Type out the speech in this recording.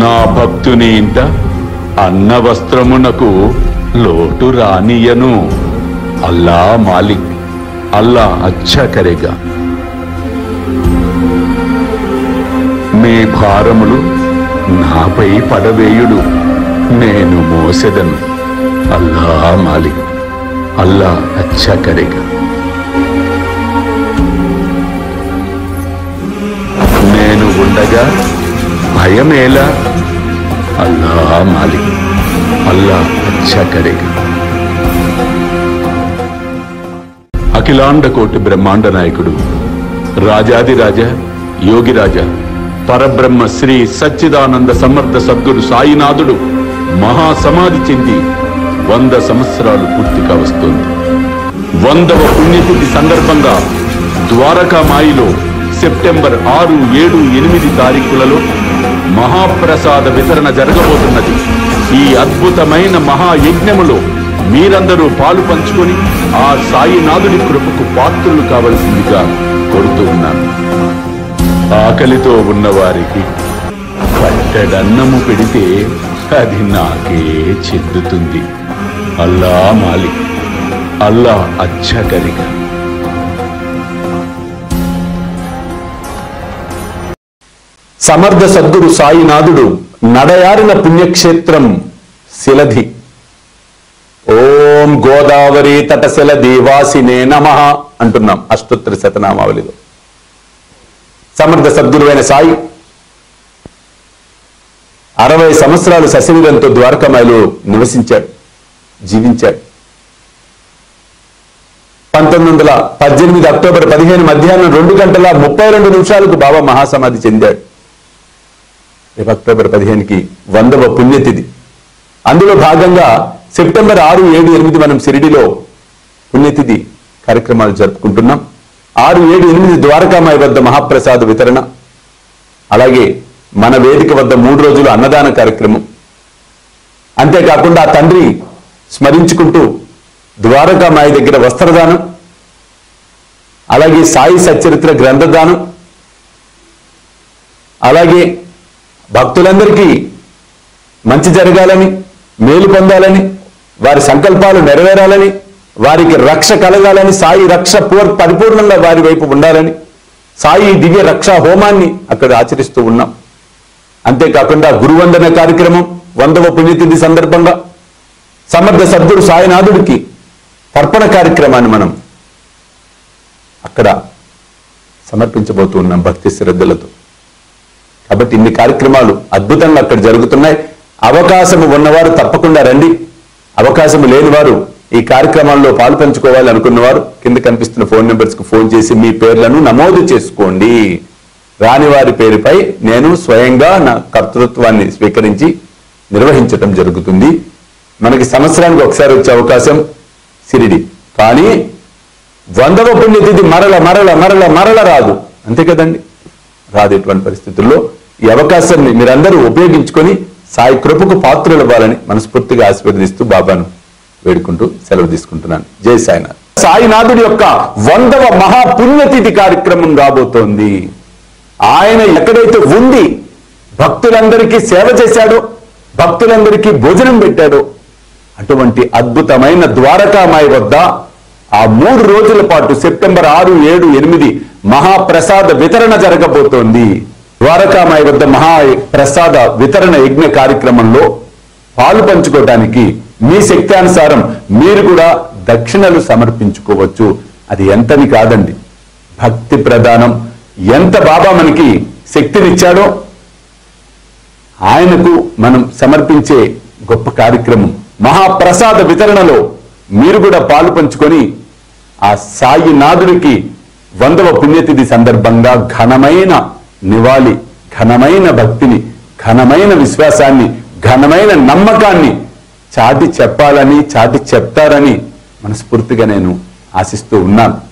నా భక్తుని ఇంట అన్న వస్త్రమునకు లోటు రానియను అల్లా మాలిక్ అల్లా అచ్చా కరేగా మీ భారములు నాపై పడవేయుడు నేను మోసెదను అల్లా మాలిక్ అల్లా అచ్చా కరేగా నేను ఉండగా భయమేలా అల్లా మాలిక్ అల్లా అచ్చా కరేగా అఖిలాండ కోటి బ్రహ్మాండ నాయకుడు రాజాదిరాజ యోగిరాజ పరబ్రహ్మ శ్రీ సచ్చిదానంద సమర్థ సద్గురు సాయినాథుడు మహాసమాధి చెంది వంద సంవత్సరాలు పూర్తిగా వస్తోంది వందవ పుణ్యతిథి సందర్భంగా ద్వారకామాయిలో సెప్టెంబర్ ఆరు ఏడు ఎనిమిది తారీఖులలో మహాప్రసాద వితరణ జరగబోతున్నది ఈ అద్భుతమైన మహాయజ్ఞములో మీరందరూ పాలు పంచుకొని ఆ సాయినాథుని కృపకు పాత్రులు కావలసిందిగా కోరుతూ ఉన్నాను ఆకలితో ఉన్నవారికి పట్టడన్నము పెడితే అది నాకే చెందుతుంది అల్లా మాలిక్ అల్లా అచ్చకరిగా సమర్థ సద్గురు సాయినాథుడు నడయారిన పుణ్యక్షేత్రం శిలధి ఓం గోదావరి తటశిల దేవాసినే నమ అంటున్నాం అష్టోత్తర శతనామావళిలో సమర్థ సద్గురువైన సాయి అరవై సంవత్సరాలు సశరీరంతో ద్వారకామాయిలో నివసించాడు జీవించాడు పంతొమ్మిది వందల పద్దెనిమిది అక్టోబర్ పదిహేను మధ్యాహ్నం రెండు గంటల ముప్పై రెండు నిమిషాలకు బాబా మహాసమాధి చెందాడు రేపు అక్టోబర్ పదిహేనుకి వందవ పుణ్యతిథి అందులో భాగంగా సెప్టెంబర్ ఆరు ఏడు ఎనిమిది మనం షిరిడిలో పుణ్యతిథి కార్యక్రమాలు జరుపుకుంటున్నాం ఆరు ఏడు ఎనిమిది ద్వారకామాయి వద్ద మహాప్రసాద వితరణ అలాగే మన వేదిక వద్ద మూడు రోజులు అన్నదాన కార్యక్రమం అంతేకాకుండా ఆ తండ్రి స్మరించుకుంటూ ద్వారకామాయి దగ్గర వస్త్రదానం అలాగే సాయి సచరిత్ర గ్రంథదానం అలాగే భక్తులందరికీ మంచి జరగాలని మేలు పొందాలని వారి సంకల్పాలు నెరవేరాలని వారికి రక్ష కలగాలని సాయి రక్ష పూర్ పరిపూర్ణంగా వారి వైపు ఉండాలని సాయి దివ్య రక్షా హోమాన్ని అక్కడ ఆచరిస్తూ ఉన్నాం అంతేకాకుండా గురువందన కార్యక్రమం వందవ పుణ్యతిథి సందర్భంగా సమర్థ సద్గురు సాయినాథుడికి తర్పణ కార్యక్రమాన్ని మనం అక్కడ సమర్పించబోతూ ఉన్నాం భక్తి శ్రద్ధలతో కాబట్టి ఇన్ని కార్యక్రమాలు అద్భుతంగా అక్కడ జరుగుతున్నాయి అవకాశము ఉన్నవారు తప్పకుండా రండి అవకాశము లేనివారు ఈ కార్యక్రమాల్లో పాలు పంచుకోవాలి అనుకున్నవారు కింద కనిపిస్తున్న ఫోన్ నెంబర్స్ కు ఫోన్ చేసి మీ పేర్లను నమోదు చేసుకోండి రాని వారి పేరుపై నేను స్వయంగా నా కర్తృత్వాన్ని స్వీకరించి నిర్వహించటం జరుగుతుంది మనకి సంవత్సరానికి ఒకసారి వచ్చే అవకాశం సిరిడి కానీ వందవ పుణ్యతిథి మరల మరల మరల మరల రాదు అంతే కదండి రాదు ఇటువంటి పరిస్థితుల్లో ఈ అవకాశాన్ని మీరందరూ ఉపయోగించుకొని సాయి కృపకు పాత్రలు ఇవ్వాలని మనస్ఫూర్తిగా ఆశీర్వదిస్తూ బాబాను వేడుకుంటూ సెలవు తీసుకుంటున్నాను జై సాయినాథ్ సాయినాథుడి యొక్క వందవ మహాపుణ్యతిథి కార్యక్రమం రాబోతోంది ఆయన ఎక్కడైతే ఉండి భక్తులందరికీ సేవ చేశాడో భక్తులందరికీ భోజనం పెట్టాడో అటువంటి అద్భుతమైన ద్వారకామాయి వద్ద ఆ మూడు రోజుల పాటు సెప్టెంబర్ ఆరు ఏడు ఎనిమిది మహాప్రసాద వితరణ జరగబోతోంది ద్వారకామాయి వద్ద మహా ప్రసాద వితరణ యజ్ఞ కార్యక్రమంలో పాలు పంచుకోవడానికి మీ శక్తానుసారం మీరు కూడా దక్షిణలు సమర్పించుకోవచ్చు అది ఎంతని కాదండి భక్తి ప్రధానం ఎంత బాబా మనకి శక్తినిచ్చాడో ఆయనకు మనం సమర్పించే గొప్ప కార్యక్రమం మహాప్రసాద వితరణలో మీరు కూడా పాలు పంచుకొని ఆ సాయి నాథుడికి వందవ పుణ్యతిథి సందర్భంగా ఘనమైన నివాళి ఘనమైన భక్తిని ఘనమైన విశ్వాసాన్ని ఘనమైన నమ్మకాన్ని చాటి చెప్పాలని చాటి చెప్తారని మనస్ఫూర్తిగా నేను ఆశిస్తూ ఉన్నాను